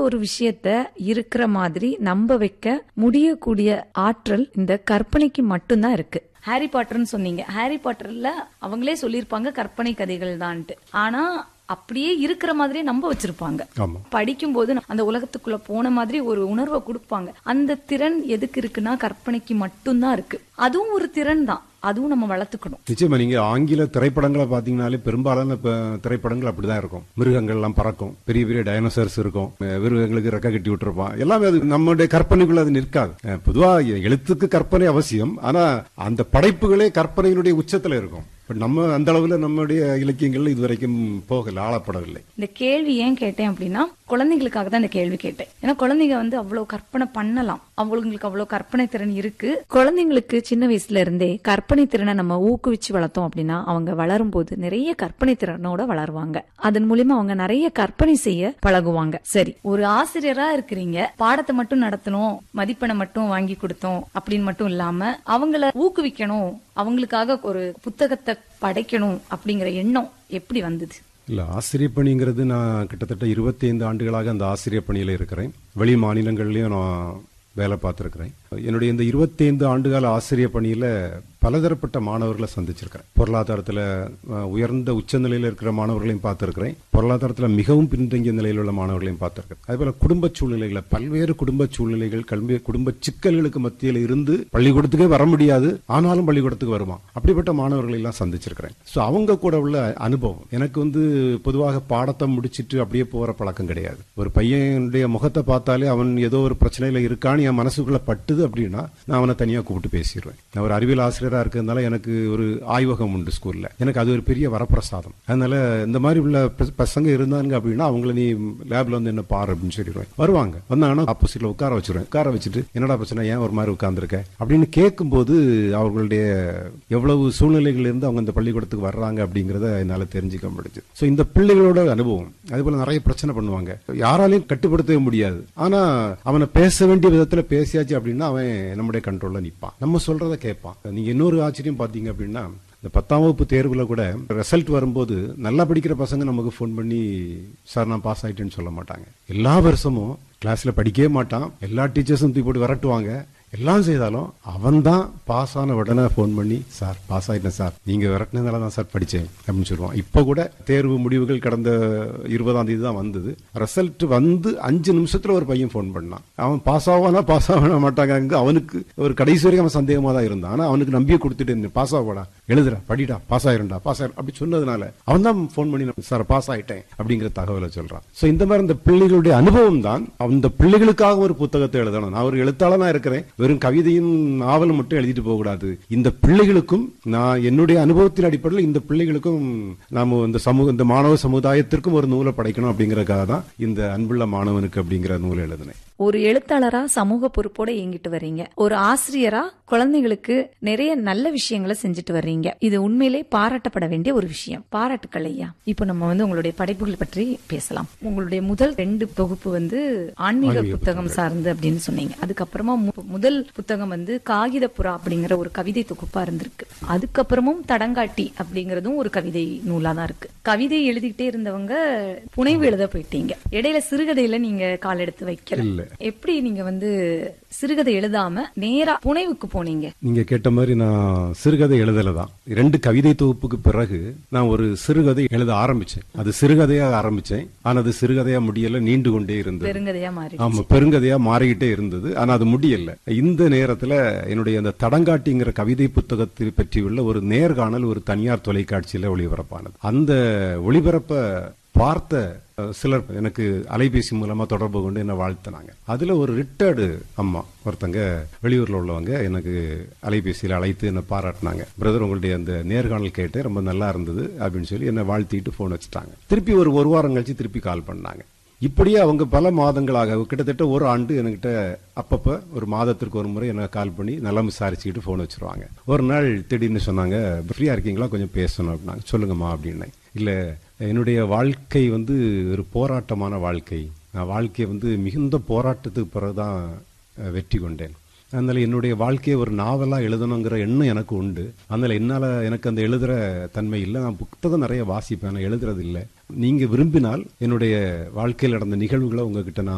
ஒரு விஷயத்த இருக்கிற மாதிரி நம்ப வைக்க முடியக்கூடிய ஆற்றல் இந்த கற்பனைக்கு மட்டும்தான் இருக்கு ஹாரி பாட்டர்னு சொன்னீங்க ஹாரி பாட்டர்ல அவங்களே சொல்லியிருப்பாங்க கற்பனை கதைகள் தான்ட்டு ஆனா அப்படியே இருக்கிற மாதிரியே நம்ப வச்சிருப்பாங்க ஆமா படிக்கும்போது அந்த உலகத்துக்குள்ள போன மாதிரி ஒரு உணர்வை கொடுப்பாங்க அந்த திறன் எதுக்கு இருக்குன்னா கற்பனைக்கு மட்டும்தான் இருக்கு அதுவும் ஒரு திறன் தான் அதுவும் நம்ம வளர்த்துக்கணும் நிச்சயமா நீங்க ஆங்கில திரைப்படங்களை பாத்தீங்கன்னாலே பெரும்பாலான ப- திரைப்படங்கள் அப்படிதான் இருக்கும் மிருகங்கள் எல்லாம் பறக்கும் பெரிய பெரிய டைனோசர்ஸ் இருக்கும் அஹ் மிருகங்களுக்கு ரெக்க கட்டி விட்டுருப்பான் எல்லாமே அது நம்மளுடைய கற்பனைக்குள்ள அது நிற்காது அஹ் பொதுவா எழுத்துக்கு கற்பனை அவசியம் ஆனா அந்த படைப்புகளே கற்பனையினுடைய உச்சத்துல இருக்கும் பட் நம்ம அந்த அளவுல நம்முடைய இலக்கியங்கள்ல இதுவரைக்கும் போகல ஆளப்படவில்லை இந்த கேள்வி ஏன் கேட்டேன் அப்படின்னா குழந்தைங்களுக்காக தான் இந்த கேள்வி கேட்டேன் ஏன்னா குழந்தைங்க வந்து அவ்வளவு கற்பனை பண்ணலாம் அவங்களுக்கு அவ்வளவு கற்பனை திறன் இருக்கு குழந்தைங்களுக்கு சின்ன வயசுல இருந்தே கற்பனை திறனை நம்ம ஊக்குவிச்சு வளர்த்தோம் அப்படின்னா அவங்க வளரும் போது நிறைய கற்பனை திறனோட வளருவாங்க அதன் மூலியமா அவங்க நிறைய கற்பனை செய்ய பழகுவாங்க சரி ஒரு ஆசிரியரா இருக்கிறீங்க பாடத்தை மட்டும் நடத்தணும் மதிப்பெண்ணை மட்டும் வாங்கி கொடுத்தோம் அப்படின்னு மட்டும் இல்லாம அவங்கள ஊக்குவிக்கணும் அவங்களுக்காக ஒரு புத்தகத்தை படைக்கணும் அப்படிங்கிற எண்ணம் எப்படி வந்தது இல்ல ஆசிரியர் பணிங்கிறது நான் கிட்டத்தட்ட 25 ஆண்டுகளாக அந்த ஆசிரியர் பணியில இருக்கிறேன் வெளி மாநிலங்கள்லயும் நான் வேலை பார்த்திருக்கிறேன் என்னுடைய இந்த 25 ஆண்டுகால ஆசிரியர் பணியில பலதரப்பட்ட மாணவர்களை சந்திச்சிருக்கிறேன் பொருளாதாரத்துல அஹ், உயர்ந்த உச்சநிலையில இருக்கிற மாணவர்களையும் பார்த்திருக்கிறேன் பொருளாதாரத்துல மிகவும் பின்தங்கிய நிலையில் உள்ள மாணவர்களையும் பார்த்திருக்கிறேன் அதே போல குடும்ப சூழ்நிலைகளை பல்வேறு குடும்ப சூழ்நிலைகள் கல்வி குடும்ப சிக்கல்களுக்கு மத்தியில் இருந்து பள்ளிக்கூடத்துக்கே வர முடியாது ஆனாலும் பள்ளிக்கூடத்துக்கு வருவான் அப்படிப்பட்ட மாணவர்களை எல்லாம் சந்திச்சிருக்கிறேன் சோ அவங்க கூட உள்ள அனுபவம் எனக்கு வந்து பொதுவாக பாடத்தை முடிச்சிட்டு அப்படியே போற பழக்கம் கிடையாது ஒரு பையனுடைய முகத்தை பார்த்தாலே அவன் ஏதோ ஒரு பிரச்சனையில இருக்கான்னு என் மனசுக்குள்ள பட்டுது அப்படின்னா நான் அவனை தனியா கூப்பிட்டு பேசிடுவேன் நான் ஒரு அறிவியல் ஆசிரியரா இருக்கிறதுனால எனக்கு ஒரு ஆய்வகம் உண்டு ஸ்கூல்ல எனக்கு அது ஒரு பெரிய வரப்பிரசாதம் அதனால இந்த மாதிரி உள்ள ப- பசங்க இருந்தாங்க அப்படின்னா அவங்கள நீ லேப்ல வந்து என்ன பாரு அப்படின்னு சொல்லிடுவேன் வருவாங்க வந்தாங்கன்னா ஆப்போசிட்ல உட்கார வச்சிருவேன் உட்கார வச்சுட்டு என்னடா பிரச்சனை ஏன் ஒரு மாதிரி உட்கார்ந்துருக்க அப்படின்னு கேட்கும்போது அவர்களுடைய எவ்வளவு சூழ்நிலைகள் இருந்து அவங்க இந்த பள்ளிக்கூடத்துக்கு வர்றாங்க அப்படிங்கறத என்னால தெரிஞ்சுக்க முடிஞ்சது சோ இந்த பிள்ளைகளோட அனுபவம் அதே போல நிறைய பிரச்சனை பண்ணுவாங்க யாராலையும் கட்டுப்படுத்தவே முடியாது ஆனா அவனை பேச வேண்டிய விதத்துல பேசியாச்சு அப்படின்னா அவன் நம்முடைய கண்ட்ரோல்ல நிப்பான் நம்ம சொல்றத கேட்பான் நீங்க இன்னொரு ஆச்சரியம் பாத்தீங்க அப்படின்னா இந்த பத்தாம் வகுப்பு தேர்வுல கூட ரிசல்ட் வரும்போது நல்லா படிக்கிற பசங்க நமக்கு ஃபோன் பண்ணி சார் நான் பாஸ் ஆயிட்டேன்னு சொல்ல மாட்டாங்க எல்லா வருஷமும் கிளாஸ்ல படிக்கவே மாட்டான் எல்லா டீச்சர்ஸும் தூக்கி போட்டு விரட்டுவாங்க எல்லாம் செய்தாலும் அவன் தான் பாஸ் ஆன உடனே ஃபோன் பண்ணி சார் பாஸ் ஆயிட்டேன் சார் நீங்க விரட்டினதால தான் சார் படிச்சேன் அப்படின்னு சொல்லுவான் இப்ப கூட தேர்வு முடிவுகள் கடந்த இருபதாம் தேதி தான் வந்தது ரிசல்ட் வந்து அஞ்சு நிமிஷத்துல ஒரு பையன் ஃபோன் பண்ணான் அவன் பாஸ் ஆவானா பாஸ் ஆக மாட்டாங்க அவனுக்கு ஒரு கடைசி வரைக்கும் அவன் சந்தேகமா தான் இருந்தான் ஆனா அவனுக்கு நம்பிக்கை கொடுத்துட்டு பாஸ் ஆகடா எழுதுடா படிடா பாஸ் ஆயிரும்டா பாஸ் ஆயிரும் அப்படி சொன்னதுனால அவன் தான் ஃபோன் பண்ணி சார் பாஸ் ஆயிட்டேன் அப்படிங்கிற தகவலை சொல்றான் சோ இந்த மாதிரி இந்த பிள்ளைகளுடைய அனுபவம் தான் அந்த பிள்ளைகளுக்காக ஒரு புத்தகத்தை எழுதணும் நான் ஒரு எழுத்தாளனா இருக்கிறேன் வெறும் கவிதையும் நாவலும் மட்டும் எழுதிட்டு போக கூடாது இந்த பிள்ளைகளுக்கும் நான் என்னுடைய அனுபவத்தின் அடிப்படையில் இந்த பிள்ளைகளுக்கும் நாம இந்த சமூக இந்த மாணவ சமுதாயத்திற்கும் ஒரு நூலை படைக்கணும் அப்படிங்கறதுக்காக தான் இந்த அன்புள்ள மாணவனுக்கு அப்படிங்கிற நூலை எழுதினேன் ஒரு எழுத்தாளரா சமூக பொறுப்போட இயங்கிட்டு வர்றீங்க ஒரு ஆசிரியரா குழந்தைகளுக்கு நிறைய நல்ல விஷயங்களை செஞ்சுட்டு வர்றீங்க இது உண்மையிலே பாராட்டப்பட வேண்டிய ஒரு விஷயம் பாராட்டுக்கள் ஐயா இப்போ நம்ம வந்து உங்களுடைய படைப்புகள் பற்றி பேசலாம் உங்களுடைய முதல் ரெண்டு தொகுப்பு வந்து ஆன்மீக புத்தகம் சார்ந்து அப்படின்னு சொன்னீங்க அதுக்கப்புறமா மு- முதல் புத்தகம் வந்து காகித புறா அப்படிங்கிற ஒரு கவிதை தொகுப்பா இருந்திருக்கு அதுக்கப்புறமும் தடங்காட்டி அப்படிங்கறதும் ஒரு கவிதை நூலா தான் இருக்கு கவிதை எழுதிக்கிட்டே இருந்தவங்க புனைவு எழுத போயிட்டீங்க இடையில சிறுகதையில நீங்க கால் எடுத்து வைக்கல இல்ல எப்படி நீங்க வந்து சிறுகதை எழுதாம நேரா புனைவுக்கு போனீங்க நீங்க கேட்ட மாதிரி நான் சிறுகதை எழுதல தான் ரெண்டு கவிதை தொகுப்புக்கு பிறகு நான் ஒரு சிறுகதை எழுத ஆரம்பிச்சேன் அது சிறுகதையா ஆரம்பிச்சேன் ஆனா அது சிறுகதையா முடியல நீண்டு கொண்டே இருந்தது பெருங்கதையா மாறி ஆமா பெருங்கதையா மாறிக்கிட்டே இருந்தது ஆனா அது முடியல இந்த நேரத்துல என்னுடைய அந்த தடங்காட்டிங்கிற கவிதை புத்தகத்தை பற்றியுள்ள ஒரு நேர்காணல் ஒரு தனியார் தொலைக்காட்சியில ஒளிபரப்பானது அந்த ஒளிபரப்ப பார்த்த அஹ், சிலர் எனக்கு அலைபேசி மூலமா தொடர்பு கொண்டு என்ன வாழ்த்தினாங்க அதுல ஒரு ரிட்டையர்டு அம்மா ஒருத்தங்க வெளியூர்ல உள்ளவங்க எனக்கு அலைபேசியில அழைத்து என்ன பாராட்டினாங்க பிரதர் உங்களுடைய அந்த நேர்காணல் கேட்டு ரொம்ப நல்லா இருந்தது அப்படின்னு சொல்லி என்ன வாழ்த்திட்டு போன் வச்சுட்டாங்க திருப்பி ஒரு ஒரு வாரம் கழிச்சு திருப்பி கால் பண்ணாங்க இப்படியே அவங்க பல மாதங்களாக கிட்டத்தட்ட ஒரு ஆண்டு என்கிட்ட அப்பப்ப ஒரு மாதத்திற்கு ஒரு முறை எனக்கு கால் பண்ணி நலம் விசாரிச்சுக்கிட்டு போன் வச்சிருவாங்க ஒரு நாள் திடீர்னு சொன்னாங்க ஃப்ரீயா இருக்கீங்களா கொஞ்சம் பேசணும் அப்படின்னாங்க சொல்லுங்கம்மா அப்படின்னேன் இல்ல என்னுடைய வாழ்க்கை வந்து ஒரு போராட்டமான வாழ்க்கை நான் வாழ்க்கையை வந்து மிகுந்த போராட்டத்துக்கு பிறகுதான் அஹ், வெற்றி கொண்டேன் அதனால என்னுடைய வாழ்க்கையை ஒரு நாவலா எழுதணுங்கிற எண்ணம் எனக்கு உண்டு அதனால என்னால எனக்கு அந்த எழுதுற தன்மை இல்லை நான் புத்தகம் நிறைய வாசிப்பேன் நான் எழுதுறது இல்லை நீங்க விரும்பினால் என்னுடைய வாழ்க்கையில் நடந்த நிகழ்வுகளை உங்ககிட்ட நான்